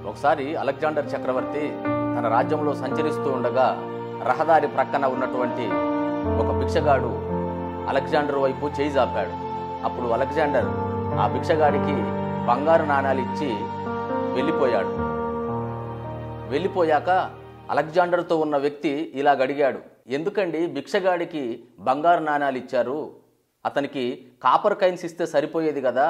ఒకసారి అలెగ్జాండర్ చక్రవర్తి తన రాజ్యంలో సంచరిస్తూ ఉండగా రహదారి ప్రక్కన ఉన్నటువంటి ఒక భిక్షగాడు అలెగ్జాండర్ వైపు చేయి జాపాడు అప్పుడు అలెగ్జాండర్ ఆ భిక్షగాడికి బంగారు నాణాలు ఇచ్చి వెళ్ళిపోయాడు వెళ్ళిపోయాక అలెగ్జాండర్తో ఉన్న వ్యక్తి ఇలా అడిగాడు ఎందుకండి భిక్షగాడికి బంగారు నాణాలు ఇచ్చారు అతనికి కాపర్ కైన్స్ ఇస్తే సరిపోయేది కదా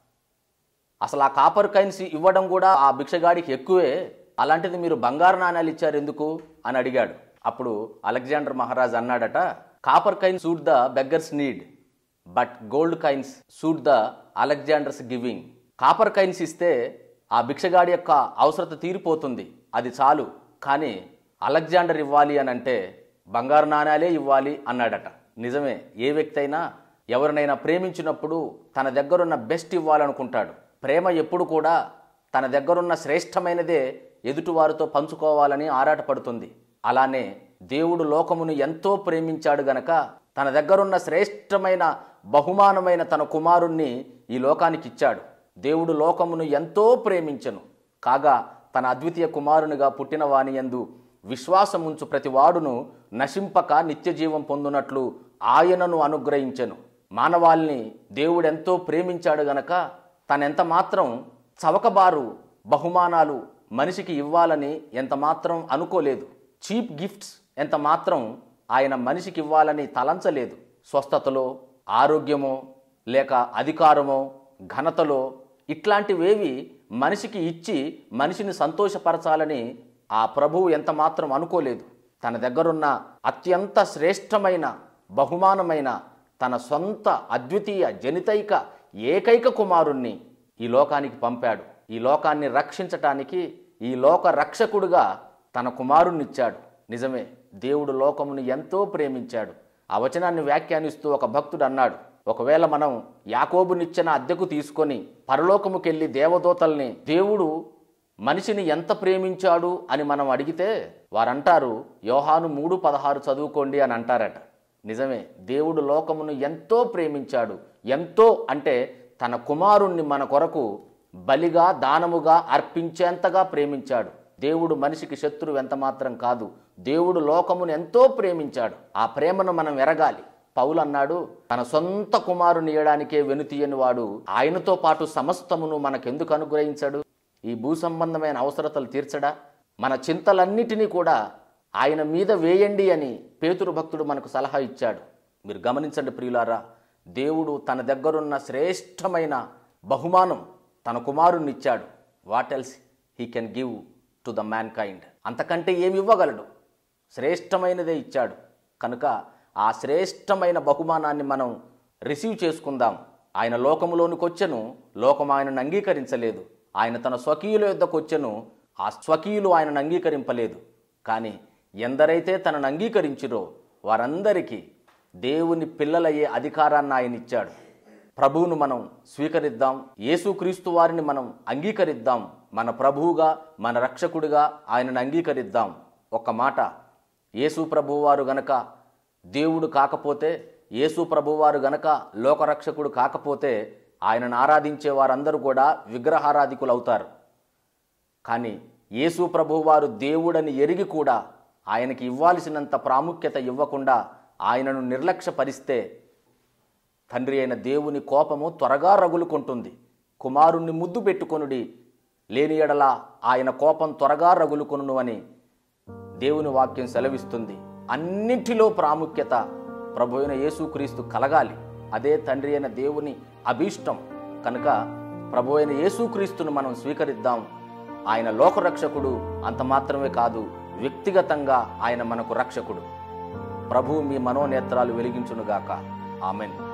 అసలు ఆ కాపర్ కైన్స్ ఇవ్వడం కూడా ఆ భిక్షగాడికి ఎక్కువే అలాంటిది మీరు బంగారు నాణాలు ఇచ్చారు ఎందుకు అని అడిగాడు అప్పుడు అలెగ్జాండర్ మహారాజ్ అన్నాడట copper coins suit the beggar's need but gold coins suit the Alexander's giving copper coins ఇస్తే ఆ భిక్షగాడి యొక్క అవసరత తీరిపోతుంది అది చాలు కానీ అలెగ్జాండర్ ఇవ్వాలి అని అంటే బంగారు నాణాలే ఇవ్వాలి అన్నాడట నిజమే ఏ వ్యక్తి అయినా ఎవరినైనా ప్రేమించినప్పుడు తన దగ్గరున్న బెస్ట్ ఇవ్వాలనుకుంటాడు ప్రేమ ఎప్పుడు కూడా తన దగ్గరున్న శ్రేష్టమైనదే ఎదుటివారితో పంచుకోవాలని ఆరాటపడుతుంది అలానే దేవుడు లోకమును ఎంతో ప్రేమించాడు గనక తన దగ్గరున్న శ్రేష్టమైన బహుమానమైన తన కుమారుణ్ణి ఈ లోకానికి ఇచ్చాడు దేవుడు లోకమును ఎంతో ప్రేమించను కాగా తన అద్వితీయ కుమారునిగా పుట్టిన వాని యందు విశ్వాసముంచు ప్రతివాడును నశింపక నిత్యజీవం పొందునట్లు ఆయనను అనుగ్రహించెను మానవాల్ని దేవుడెంతో ప్రేమించాడు గనక తనెంత మాత్రం చవకబారు బహుమానాలు మనిషికి ఇవ్వాలని ఎంత మాత్రం అనుకోలేదు చీప్ గిఫ్ట్స్ ఎంత మాత్రం ఆయన మనిషికి ఇవ్వాలని తలంచలేదు స్వస్థతలో ఆరోగ్యమో లేక అధికారమో ఘనతలో ఇట్లాంటివేవి మనిషికి ఇచ్చి మనిషిని సంతోషపరచాలని ఆ ప్రభువు ఎంత మాత్రం అనుకోలేదు తన దగ్గరున్న అత్యంత శ్రేష్టమైన బహుమానమైన తన సొంత అద్వితీయ జనితైక ఏకైక కుమారుణ్ణి ఈ లోకానికి పంపాడు ఈ లోకాన్ని రక్షించటానికి ఈ లోక రక్షకుడుగా తన కుమారుణ్ణిచ్చాడు నిజమే దేవుడు లోకమును ఎంతో ప్రేమించాడు ఆ వచనాన్ని వ్యాఖ్యానిస్తూ ఒక భక్తుడు అన్నాడు ఒకవేళ మనం యాకోబునిచ్చిన అద్దెకు తీసుకొని పరలోకముకెళ్ళి దేవదూతల్ని దేవుడు మనిషిని ఎంత ప్రేమించాడు అని మనం అడిగితే వారంటారు యోహాను మూడు పదహారు చదువుకోండి అని అంటారట నిజమే దేవుడు లోకమును ఎంతో ప్రేమించాడు ఎంతో అంటే తన కుమారుణ్ణి మన కొరకు బలిగా దానముగా అర్పించేంతగా ప్రేమించాడు దేవుడు మనిషికి శత్రువు ఎంత మాత్రం కాదు దేవుడు లోకమును ఎంతో ప్రేమించాడు ఆ ప్రేమను మనం ఎరగాలి పౌలు అన్నాడు తన సొంత కుమారుని ఇయ్యడానికే వెనుతీయని వాడు ఆయనతో పాటు సమస్తమును మనకెందుకు అనుగ్రహించాడు ఈ భూ సంబంధమైన అవసరతలు తీర్చడా మన చింతలన్నిటినీ కూడా ఆయన మీద వేయండి అని పేతురు భక్తుడు మనకు సలహా ఇచ్చాడు మీరు గమనించండి ప్రియులారా దేవుడు తన దగ్గరున్న శ్రేష్టమైన బహుమానం తన కుమారుణ్ణి ఇచ్చాడు what else he can give to the mankind అంతకంటే ఏమి ఇవ్వగలడు శ్రేష్టమైనదే ఇచ్చాడు కనుక ఆ శ్రేష్టమైన బహుమానాన్ని మనం రిసీవ్ చేసుకుందాం ఆయన లోకములోనికి వచ్చెను లోకం ఆయనను అంగీకరించలేదు ఆయన తన స్వకీయుల యొద్దకు వచ్చెను ఆ స్వకీయులు ఆయనను అంగీకరింపలేదు కానీ ఎందరైతే తనను అంగీకరించిరో వారందరికీ దేవుని పిల్లలయ్యే అధికారాన్ని ఆయన ఇచ్చాడు ప్రభువును మనం స్వీకరిద్దాం యేసుక్రీస్తు వారిని మనం అంగీకరిద్దాం మన ప్రభువుగా మన రక్షకుడిగా ఆయనను అంగీకరిద్దాం ఒక్క మాట యేసు ప్రభువారు గనక దేవుడు కాకపోతే యేసు ప్రభువారు గనక లోకరక్షకుడు కాకపోతే ఆయనను ఆరాధించే వారందరూ కూడా విగ్రహారాధికులు అవుతారు కానీ యేసు ప్రభువారు దేవుడని ఎరిగి కూడా ఆయనకి ఇవ్వాల్సినంత ప్రాముఖ్యత ఇవ్వకుండా ఆయనను నిర్లక్ష్యపరిస్తే తండ్రి అయిన దేవుని కోపము త్వరగా రగులుకుంటుంది కుమారుణ్ణి ముద్దు పెట్టుకొనుడి లేని ఎడల ఆయన కోపం త్వరగా రగులుకొను అని దేవుని వాక్యం సెలవిస్తుంది అన్నింటిలో ప్రాముఖ్యత ప్రభు అయిన యేసుక్రీస్తు కలగాలి అదే తండ్రి అయిన దేవుని అభీష్టం కనుక ప్రభు అయిన యేసుక్రీస్తును మనం స్వీకరిద్దాం ఆయన లోకరక్షకుడు అంత మాత్రమే కాదు వ్యక్తిగతంగా ఆయన మనకు రక్షకుడు ప్రభు మీ మనోనేత్రాలు వెలిగించునుగాక ఆమెన్